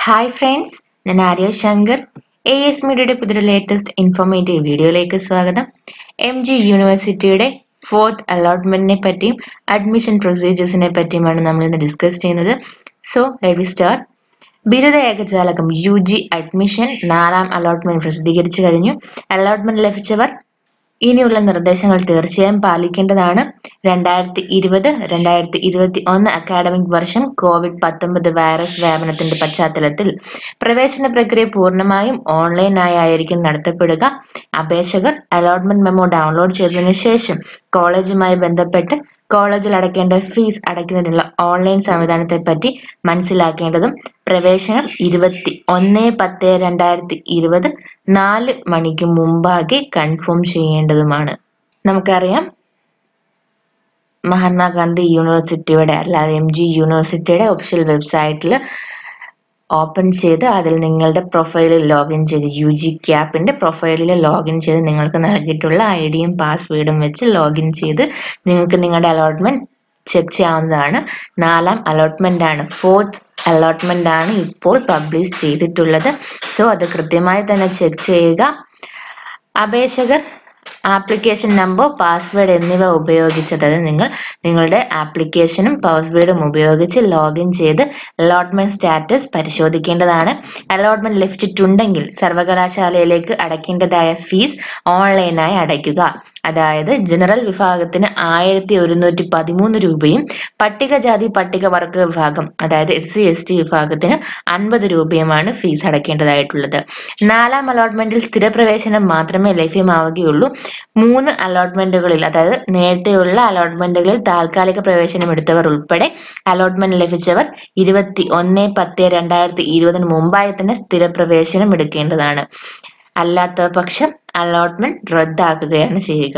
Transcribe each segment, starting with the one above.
hi friends ഞാൻ Arya Shankar A S മീഡിയയുടെ പുതിയൊരു ലേറ്റസ്റ്റ് ഇൻഫോർമേറ്റീവ് വീഡിയോയിലേക്ക് സ്വാഗതം എം ജി യൂണിവേഴ്സിറ്റിയുടെ ഫോർത്ത് അലോട്ട്മെന്റിനെ പറ്റിയും അഡ്മിഷൻ പ്രൊസീജിയേഴ്സിനെ പറ്റിയുമാണ് നമ്മൾ ഇന്ന് ഡിസ്കസ് ചെയ്യുന്നത് സോ ലെറ്റ് സ്റ്റാർട്ട് ബിരുദ ഏകജാലകം യു ജി അഡ്മിഷൻ നാലാം അലോട്ട്മെന്റ് പ്രസിദ്ധീകരിച്ചു കഴിഞ്ഞു അലോട്ട്മെന്റ് ലഭിച്ചവർ ഇനിയുള്ള നിർദ്ദേശങ്ങൾ തീർച്ചയായും പാലിക്കേണ്ടതാണ് രണ്ടായിരത്തി ഇരുപത് രണ്ടായിരത്തി ഇരുപത്തി ഒന്ന് അക്കാഡമിക് വർഷം കോവിഡ് പത്തൊമ്പത് വൈറസ് വ്യാപനത്തിന്റെ പശ്ചാത്തലത്തിൽ പ്രവേശന പ്രക്രിയ പൂർണ്ണമായും ഓൺലൈനായി ആയിരിക്കും നടത്തപ്പെടുക അപേക്ഷകർ അലോട്ട്മെന്റ് മെമ്മോ ഡൗൺലോഡ് ചെയ്തതിനു ശേഷം കോളേജുമായി ബന്ധപ്പെട്ട് കോളേജിൽ അടയ്ക്കേണ്ട ഫീസ് അടയ്ക്കുന്നതിനുള്ള ഓൺലൈൻ സംവിധാനത്തെ പറ്റി മനസ്സിലാക്കേണ്ടതും പ്രവേശനം ഇരുപത്തി ഒന്ന് പത്ത് രണ്ടായിരത്തി ഇരുപത് നാല് മണിക്ക് മുമ്പാകെ കൺഫേം ചെയ്യേണ്ടതുമാണ് നമുക്കറിയാം മഹാത്മാഗാന്ധി യൂണിവേഴ്സിറ്റിയുടെ അല്ലാതെ എം ജി യൂണിവേഴ്സിറ്റിയുടെ ഒഫീഷ്യൽ വെബ്സൈറ്റിൽ ഓപ്പൺ ചെയ്ത് അതിൽ നിങ്ങളുടെ പ്രൊഫൈലിൽ ലോഗിൻ ചെയ്ത് യു ജി ക്യാപ്പിന്റെ പ്രൊഫൈലിൽ ലോഗിൻ ചെയ്ത് നിങ്ങൾക്ക് നൽകിയിട്ടുള്ള ഐ ഡിയും പാസ്വേഡും വെച്ച് ലോഗിൻ ചെയ്ത് നിങ്ങൾക്ക് നിങ്ങളുടെ അലോട്ട്മെന്റ് ചെക്ക് ചെയ്യാവുന്നതാണ് നാലാം അലോട്ട്മെന്റ് ആണ് ഫോർത്ത് അലോട്ട്മെന്റ് ആണ് ഇപ്പോൾ പബ്ലിഷ് ചെയ്തിട്ടുള്ളത് സോ അത് കൃത്യമായി തന്നെ ചെക്ക് ചെയ്യുക അപേക്ഷകർ ആപ്ലിക്കേഷൻ നമ്പർ പാസ്വേഡ് എന്നിവ ഉപയോഗിച്ച് അതായത് നിങ്ങൾ നിങ്ങളുടെ ആപ്ലിക്കേഷനും പാസ്വേഡും ഉപയോഗിച്ച് ലോഗിൻ ചെയ്ത് അലോട്ട്മെന്റ് സ്റ്റാറ്റസ് പരിശോധിക്കേണ്ടതാണ് അലോട്ട്മെന്റ് ലഭിച്ചിട്ടുണ്ടെങ്കിൽ സർവകലാശാലയിലേക്ക് അടയ്ക്കേണ്ടതായ ഫീസ് ഓൺലൈനായി അടയ്ക്കുക അതായത് ജനറൽ വിഭാഗത്തിന് ആയിരത്തി ഒരുന്നൂറ്റി പതിമൂന്ന് രൂപയും പട്ടികജാതി പട്ടികവർഗ വിഭാഗം അതായത് എസ് സി എസ് ടി വിഭാഗത്തിന് അൻപത് രൂപയുമാണ് ഫീസ് അടയ്ക്കേണ്ടതായിട്ടുള്ളത് നാലാം അലോട്ട്മെന്റിൽ സ്ഥിരപ്രവേശനം മാത്രമേ ലഭ്യമാവുകയുള്ളൂ മൂന്ന് അലോട്ട്മെന്റുകളിൽ അതായത് നേരത്തെയുള്ള അലോട്ട്മെന്റുകളിൽ താൽക്കാലിക പ്രവേശനം എടുത്തവർ ഉൾപ്പെടെ അലോട്ട്മെന്റ് ലഭിച്ചവർ ഇരുപത്തി ഒന്ന് പത്ത് രണ്ടായിരത്തി ഇരുപതിന് മുമ്പായി തന്നെ സ്ഥിരപ്രവേശനം എടുക്കേണ്ടതാണ് അല്ലാത്ത പക്ഷം അലോട്ട്മെന്റ് റദ്ദാക്കുകയാണ് ചെയ്യുക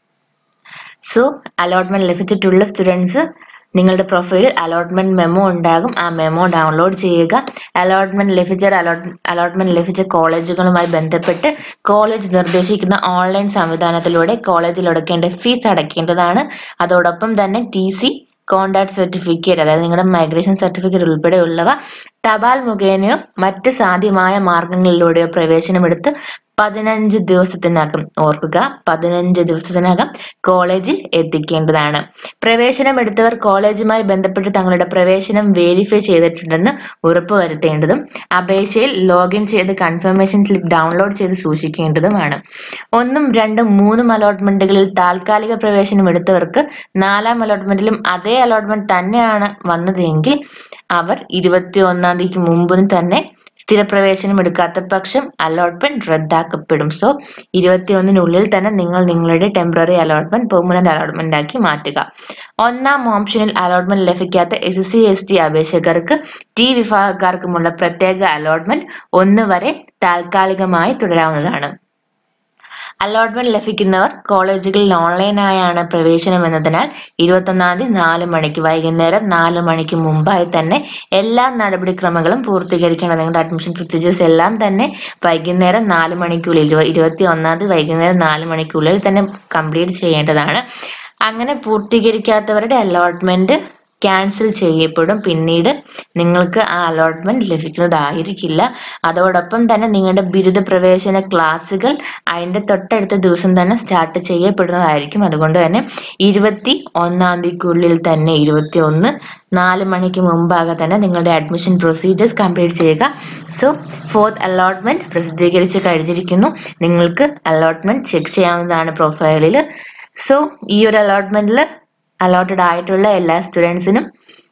സോ അലോട്ട്മെന്റ് ലഭിച്ചിട്ടുള്ള സ്റ്റുഡൻസ് നിങ്ങളുടെ പ്രൊഫൈലിൽ അലോട്ട്മെന്റ് മെമ്മോ ഉണ്ടാകും ആ മെമ്മോ ഡൗൺലോഡ് ചെയ്യുക അലോട്ട്മെന്റ് ലഭിച്ച അലോട്ട്മെന്റ് ലഭിച്ച കോളേജുകളുമായി ബന്ധപ്പെട്ട് കോളേജ് നിർദ്ദേശിക്കുന്ന ഓൺലൈൻ സംവിധാനത്തിലൂടെ കോളേജിൽ അടയ്ക്കേണ്ട ഫീസ് അടയ്ക്കേണ്ടതാണ് അതോടൊപ്പം തന്നെ ടി സി കോണ്ടാക്ട് സർട്ടിഫിക്കറ്റ് അതായത് നിങ്ങളുടെ മൈഗ്രേഷൻ സർട്ടിഫിക്കറ്റ് ഉൾപ്പെടെയുള്ളവ തപാൽ മുഖേനയോ മറ്റ് സാധ്യമായ മാർഗങ്ങളിലൂടെയോ പ്രവേശനമെടുത്ത് പതിനഞ്ച് ദിവസത്തിനകം ഓർക്കുക പതിനഞ്ച് ദിവസത്തിനകം കോളേജിൽ എത്തിക്കേണ്ടതാണ് പ്രവേശനം എടുത്തവർ കോളേജുമായി ബന്ധപ്പെട്ട് തങ്ങളുടെ പ്രവേശനം വേരിഫൈ ചെയ്തിട്ടുണ്ടെന്ന് ഉറപ്പുവരുത്തേണ്ടതും അപേക്ഷയിൽ ലോഗിൻ ചെയ്ത് കൺഫർമേഷൻ സ്ലിപ്പ് ഡൗൺലോഡ് ചെയ്ത് സൂക്ഷിക്കേണ്ടതുമാണ് ഒന്നും രണ്ടും മൂന്നും അലോട്ട്മെന്റുകളിൽ താൽക്കാലിക പ്രവേശനം എടുത്തവർക്ക് നാലാം അലോട്ട്മെന്റിലും അതേ അലോട്ട്മെന്റ് തന്നെയാണ് വന്നതെങ്കിൽ അവർ ഇരുപത്തി ഒന്നാം തീയതിക്ക് മുമ്പിന് തന്നെ സ്ഥിരപ്രവേശനം എടുക്കാത്ത പക്ഷം അലോട്ട്മെന്റ് റദ്ദാക്കപ്പെടും സോ ഇരുപത്തിയൊന്നിനുള്ളിൽ തന്നെ നിങ്ങൾ നിങ്ങളുടെ ടെമ്പററി അലോട്ട്മെന്റ് പെർമനന്റ് അലോട്ട്മെന്റ് ആക്കി മാറ്റുക ഒന്നാം ഓപ്ഷനിൽ അലോട്ട്മെന്റ് ലഭിക്കാത്ത എസ് സി എസ് ടി അപേക്ഷകർക്ക് ടി വിഭാഗക്കാർക്കുമുള്ള പ്രത്യേക അലോട്ട്മെന്റ് ഒന്ന് വരെ താൽക്കാലികമായി തുടരാവുന്നതാണ് അലോട്ട്മെന്റ് ലഭിക്കുന്നവർ കോളേജുകളിൽ ഓൺലൈനായാണ് പ്രവേശനം എന്നതിനാൽ ഇരുപത്തൊന്നാം തീയതി നാല് മണിക്ക് വൈകുന്നേരം നാല് മണിക്ക് മുമ്പായി തന്നെ എല്ലാ നടപടിക്രമങ്ങളും പൂർത്തീകരിക്കണം നിങ്ങളുടെ അഡ്മിഷൻ പ്രൊസീജിയേഴ്സ് എല്ലാം തന്നെ വൈകുന്നേരം നാല് മണിക്കുള്ളിൽ ഇരുപത്തി ഒന്നാം തീയതി വൈകുന്നേരം നാല് മണിക്കുള്ളിൽ തന്നെ കംപ്ലീറ്റ് ചെയ്യേണ്ടതാണ് അങ്ങനെ പൂർത്തീകരിക്കാത്തവരുടെ അലോട്ട്മെന്റ് ക്യാൻസൽ ചെയ്യപ്പെടും പിന്നീട് നിങ്ങൾക്ക് ആ അലോട്ട്മെന്റ് ലഭിക്കുന്നതായിരിക്കില്ല അതോടൊപ്പം തന്നെ നിങ്ങളുടെ ബിരുദ പ്രവേശന ക്ലാസ്സുകൾ അതിന്റെ തൊട്ടടുത്ത ദിവസം തന്നെ സ്റ്റാർട്ട് ചെയ്യപ്പെടുന്നതായിരിക്കും അതുകൊണ്ട് തന്നെ ഇരുപത്തി ഒന്നാം തീയതിക്കുള്ളിൽ തന്നെ ഇരുപത്തി ഒന്ന് നാല് മണിക്ക് മുമ്പാകെ തന്നെ നിങ്ങളുടെ അഡ്മിഷൻ പ്രൊസീജിയേഴ്സ് കംപ്ലീറ്റ് ചെയ്യുക സോ ഫോർത്ത് അലോട്ട്മെന്റ് പ്രസിദ്ധീകരിച്ച് കഴിഞ്ഞിരിക്കുന്നു നിങ്ങൾക്ക് അലോട്ട്മെന്റ് ചെക്ക് ചെയ്യാവുന്നതാണ് പ്രൊഫൈലിൽ സോ ഈ ഒരു അലോട്ട്മെന്റിൽ അലോട്ടഡ് ആയിട്ടുള്ള എല്ലാ സ്റ്റുഡൻസിനും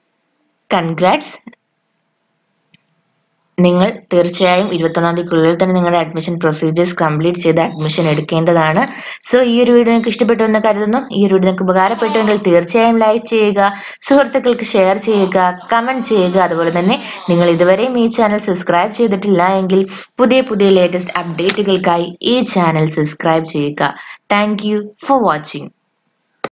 കൺഗ്രാറ്റ്സ് നിങ്ങൾ തീർച്ചയായും ഇരുപത്തൊന്നാം തീയതിക്കുള്ളിൽ തന്നെ നിങ്ങളുടെ അഡ്മിഷൻ പ്രൊസീജിയേഴ്സ് കംപ്ലീറ്റ് ചെയ്ത് അഡ്മിഷൻ എടുക്കേണ്ടതാണ് സോ ഈ ഒരു വീഡിയോ നിങ്ങൾക്ക് ഇഷ്ടപ്പെട്ടു എന്ന് കരുതുന്നു ഈ ഒരു വീഡിയോ നിങ്ങൾക്ക് ഉപകാരപ്പെട്ടുവെങ്കിൽ തീർച്ചയായും ലൈക്ക് ചെയ്യുക സുഹൃത്തുക്കൾക്ക് ഷെയർ ചെയ്യുക കമന്റ് ചെയ്യുക അതുപോലെ തന്നെ നിങ്ങൾ ഇതുവരെയും ഈ ചാനൽ സബ്സ്ക്രൈബ് ചെയ്തിട്ടില്ല എങ്കിൽ പുതിയ പുതിയ ലേറ്റസ്റ്റ് അപ്ഡേറ്റുകൾക്കായി ഈ ചാനൽ സബ്സ്ക്രൈബ് ചെയ്യുക താങ്ക് ഫോർ വാച്ചിങ്